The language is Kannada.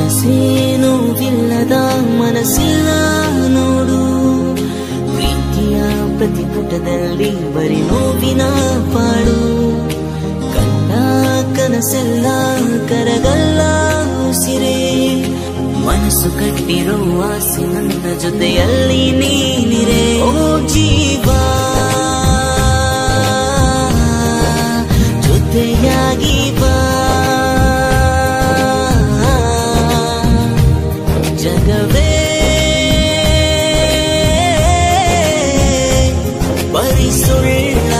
ಮನಸ್ಸೇನೋವಿಲ್ಲದ ಮನಸ್ಸಿಲ್ಲ ನೋಡು ಪ್ರೀತಿಯ ಪ್ರತಿಪುಟದಲ್ಲಿ ಬರೀ ನೋವಿನ ಪಾಡು ಕಂಡ ಕನಸೆಲ್ಲ ಕರಗಲ್ಲ ಉಸಿರೇ ಮನಸ್ಸು ಕಟ್ಟಿರೋ ಆಸೆ ನನ್ನ ಜೊತೆಯಲ್ಲಿ ನೀನಿರೆ ಓ ಜೀವ ಜೊತೆಯಾಗಿ ಬಾ ಜಗವೇ ಬರಿ ಸುಳ್ಳ